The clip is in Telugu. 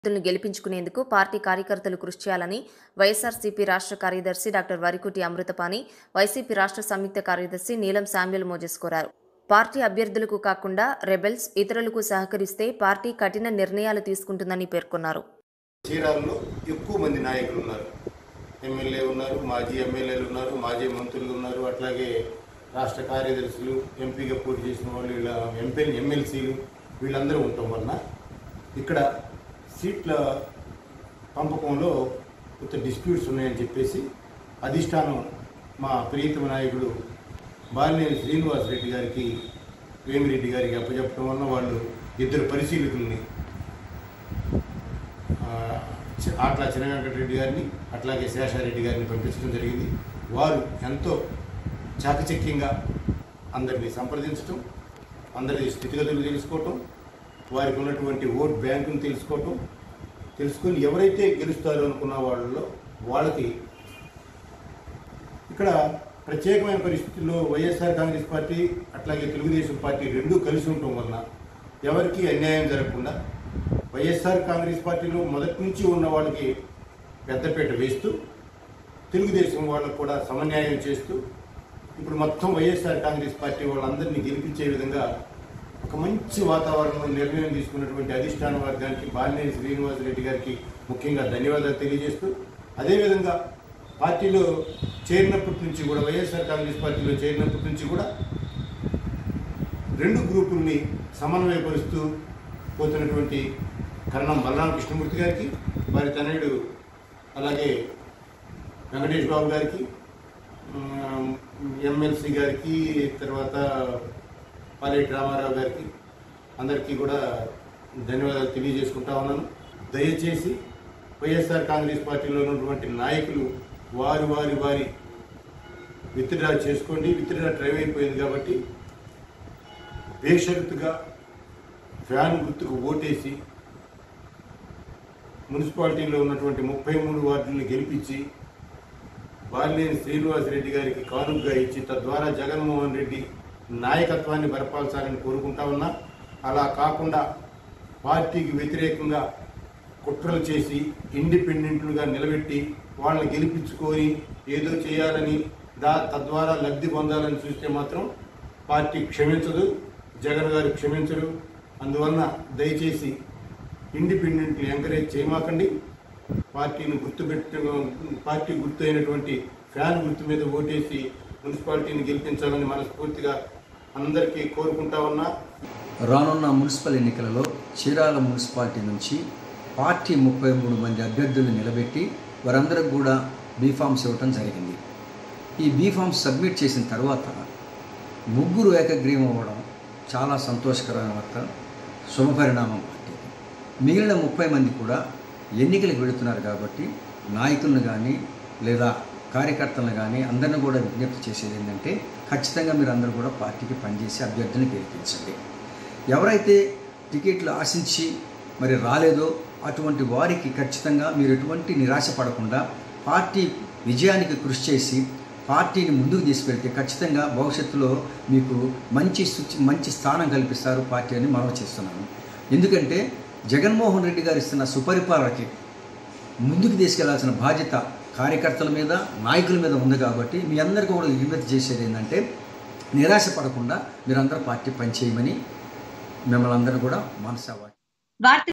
అభ్యర్థులను గెలిపించుకునేందుకు పార్టీ కార్యకర్తలు కృషి చేయాలని వైఎస్ఆర్సీపీ రాష్ట్ర కార్యదర్శి డాక్టర్ వరికుటి అమృతపాణి వైసీపీ రాష్ట్ర సంయుక్త కార్యదర్శి నీలం శామ్యుల్ మోజెస్ కోరారు పార్టీ అభ్యర్థులకు కాకుండా రెబెల్స్ ఇతరులకు సహకరిస్తే పార్టీ కఠిన నిర్ణయాలు తీసుకుంటుందని పేర్కొన్నారు చీరాలలో ఎక్కువ మంది నాయకులు ఉన్నారు ఎమ్మెల్యే ఉన్నారు మాజీ ఎమ్మెల్యేలు ఉన్నారు మాజీ మంత్రులు ఉన్నారు అట్లాగే రాష్ట్ర కార్యదర్శులు ఎంపీగా పోటీ చేసిన వాళ్ళు ఇలా ఎంపీ ఎమ్మెల్సీలు వీళ్ళందరూ ఉండటం వలన ఇక్కడ సీట్ల పంపకంలో కొంత డిస్ప్యూట్స్ ఉన్నాయని చెప్పేసి అధిష్టానం మా ప్రియతమ నాయకుడు బాలినేని శ్రీనివాస్ రెడ్డి గారికి వేమిరెడ్డి గారికి అప్పచెప్పడం వలన వాళ్ళు ఇద్దరు పరిశీలకుల్ని ఆ, చి- ఆట్ల చినగంకటరెడ్డి గారిని అట్లాగే శేషారెడ్డి గారిని పంపించడం జరిగింది వారు ఎంతో చాకచక్యంగా అందరినీ సంప్రదించటం అందరి స్థితిగతులు తెలుసుకోవటం వారికి ఉన్నటువంటి ఓట్ బ్యాంకును తెలుసుకోవటం తెలుసుకొని ఎవరైతే గెలుస్తారో అనుకున్న వాళ్ళలో వాళ్ళకి ఇక్కడ ప్రత్యేకమైన పరిస్థితుల్లో వైఎస్ఆర్ కాంగ్రెస్ పార్టీ అట్లాగే తెలుగుదేశం పార్టీ రెండూ కలిసి ఉండటం వలన ఎవరికి అన్యాయం జరగకుండా వైఎస్ఆర్ కాంగ్రెస్ పార్టీలో మొదటి నుంచి ఉన్న వాళ్ళకి పెద్దపీట వేస్తూ తెలుగుదేశం వాళ్ళకు కూడా సమన్యాయం చేస్తూ ఇప్పుడు మొత్తం వైఎస్ఆర్ కాంగ్రెస్ పార్టీ వాళ్ళందరినీ గెలిపించే విధంగా ఒక మంచి వాతావరణం నిర్ణయం తీసుకున్నటువంటి అధిష్టాన వర్గానికి బాలినేని శ్రీనివాసరెడ్డి గారికి ముఖ్యంగా ధన్యవాదాలు తెలియజేస్తూ అదేవిధంగా పార్టీలో చేరినప్పటి నుంచి కూడా వైఎస్ఆర్ కాంగ్రెస్ పార్టీలో చేరినప్పటి నుంచి కూడా రెండు గ్రూపుల్ని సమన్వయపరుస్తూ పోతున్నటువంటి కరణం బలరామ కృష్ణమూర్తి గారికి వారి తనయుడు అలాగే వెంకటేష్ బాబు గారికి ఎమ్మెల్సీ గారికి తర్వాత పాలేటి రామారావు గారికి అందరికీ కూడా ధన్యవాదాలు తెలియజేసుకుంటా ఉన్నాను దయచేసి వైఎస్ఆర్ కాంగ్రెస్ పార్టీలో ఉన్నటువంటి నాయకులు వారి వారి వారి విత్డ్రా చేసుకోండి విత్డ్రా డ్రైవ్ అయిపోయింది కాబట్టి బేషరతుగా ఫ్యాన్ గుర్తుకు ఓటేసి మున్సిపాలిటీలో ఉన్నటువంటి ముప్పై మూడు వార్డుల్ని గెలిపించి బాలినేని శ్రీనివాసరెడ్డి గారికి కానుకగా ఇచ్చి తద్వారా జగన్మోహన్ రెడ్డి నాయకత్వాన్ని బలపాల్చాలని కోరుకుంటా ఉన్నా అలా కాకుండా పార్టీకి వ్యతిరేకంగా కుట్రలు చేసి ఇండిపెండెంట్లుగా నిలబెట్టి వాళ్ళని గెలిపించుకొని ఏదో చేయాలని దా తద్వారా లబ్ధి పొందాలని చూస్తే మాత్రం పార్టీ క్షమించదు జగన్ గారు క్షమించరు అందువలన దయచేసి ఇండిపెండెంట్ని ఎంకరేజ్ చేయమాకండి పార్టీని గుర్తుపెట్టు పార్టీ గుర్తు అయినటువంటి ఫ్యాన్ గుర్తు మీద ఓటేసి మున్సిపాలిటీని గెలిపించాలని మనస్ఫూర్తిగా అందరికీ కోరుకుంటా ఉన్నా రానున్న మున్సిపల్ ఎన్నికలలో చీరాల మున్సిపాలిటీ నుంచి పార్టీ ముప్పై మూడు మంది అభ్యర్థులను నిలబెట్టి వారందరికి కూడా బీఫామ్స్ ఇవ్వటం జరిగింది ఈ బీఫామ్స్ సబ్మిట్ చేసిన తర్వాత ముగ్గురు ఏకగ్రీవం అవ్వడం చాలా సంతోషకరమైన వార్త శుభపరిణామం పార్టీకి మిగిలిన ముప్పై మంది కూడా ఎన్నికలకు వెళుతున్నారు కాబట్టి నాయకులను కానీ లేదా కార్యకర్తలను కానీ అందరిని కూడా విజ్ఞప్తి చేసేది ఏంటంటే ఖచ్చితంగా మీరు అందరూ కూడా పార్టీకి పనిచేసి అభ్యర్థిని గెలిపించండి ఎవరైతే టికెట్లు ఆశించి మరి రాలేదో అటువంటి వారికి ఖచ్చితంగా మీరు ఎటువంటి నిరాశ పడకుండా పార్టీ విజయానికి కృషి చేసి పార్టీని ముందుకు తీసుకెళ్తే ఖచ్చితంగా భవిష్యత్తులో మీకు మంచి సుచి మంచి స్థానం కల్పిస్తారు పార్టీ అని మనవి చేస్తున్నాను ఎందుకంటే జగన్మోహన్ రెడ్డి గారు ఇస్తున్న సుపరిపాలనకి ముందుకు తీసుకెళ్లాల్సిన బాధ్యత కార్యకర్తల మీద నాయకుల మీద ఉంది కాబట్టి మీ అందరికీ కూడా విజ్ఞప్తి చేసేది ఏంటంటే నిరాశ పడకుండా మీరందరూ పార్టీ పనిచేయమని మిమ్మల్ని అందరూ కూడా మనసా వార్త